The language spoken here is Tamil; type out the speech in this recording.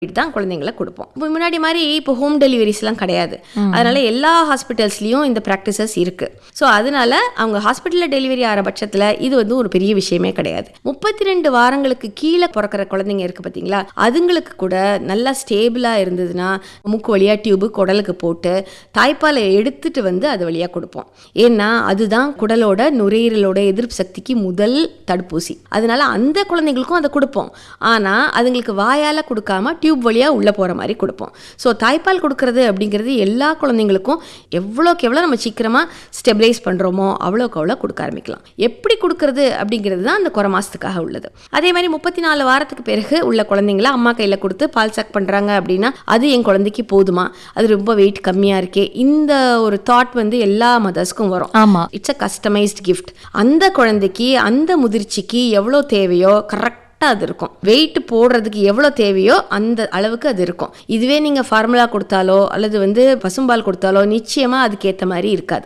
தான் குழந்தைங்களை கொடுப்போம் இப்போ முன்னாடி மாதிரி இப்போ ஹோம் டெலிவரிஸ்லாம் கிடையாது அதனால எல்லா ஹாஸ்பிட்டல்ஸ்லேயும் இந்த ப்ராக்டிசஸ் இருக்கு ஸோ அதனால அவங்க ஹாஸ்பிட்டலில் டெலிவரி ஆகிற பட்சத்தில் இது வந்து ஒரு பெரிய விஷயமே கிடையாது முப்பத்தி ரெண்டு வாரங்களுக்கு கீழே பிறக்கிற குழந்தைங்க இருக்கு பார்த்தீங்களா அதுங்களுக்கு கூட நல்லா ஸ்டேபிளாக இருந்ததுன்னா மூக்கு வழியாக டியூபு குடலுக்கு போட்டு தாய்ப்பாலை எடுத்துட்டு வந்து அது வழியாக கொடுப்போம் ஏன்னா அதுதான் குடலோட நுரையீரலோட எதிர்ப்பு சக்திக்கு முதல் தடுப்பூசி அதனால அந்த குழந்தைங்களுக்கும் அதை கொடுப்போம் ஆனால் அதுங்களுக்கு வாயால் கொடுக்காம டியூப் வழியாக உள்ளே போகிற மாதிரி கொடுப்போம் ஸோ தாய்ப்பால் கொடுக்கறது அப்படிங்கிறது எல்லா குழந்தைங்களுக்கும் எவ்வளோக்கு எவ்வளோ நம்ம சீக்கிரமாக ஸ்டெபிலைஸ் பண்ணுறோமோ அவ்வளோக்கு அவ்வளோ கொடுக்க ஆரம்பிக்கலாம் எப்படி கொடுக்கறது அப்படிங்கிறது தான் அந்த குறை மாதத்துக்காக உள்ளது அதே மாதிரி முப்பத்தி நாலு வாரத்துக்கு பிறகு உள்ள குழந்தைங்கள அம்மா கையில் கொடுத்து பால் சக் பண்ணுறாங்க அப்படின்னா அது என் குழந்தைக்கு போதுமா அது ரொம்ப வெயிட் கம்மியாக இருக்கே இந்த ஒரு தாட் வந்து எல்லா மதர்ஸ்க்கும் வரும் ஆமா இட்ஸ் அ கஸ்டமைஸ்ட் கிஃப்ட் அந்த குழந்தைக்கு அந்த முதிர்ச்சிக்கு எவ்வளோ தேவையோ கரெக்டாக அது இருக்கும் வெயிட் போடுறதுக்கு எவ்வளோ தேவையோ அந்த அளவுக்கு அது இருக்கும் இதுவே நீங்கள் ஃபார்முலா கொடுத்தாலோ அல்லது வந்து பசும்பால் கொடுத்தாலோ நிச்சயமாக அதுக்கேற்ற மாதிரி இருக்காது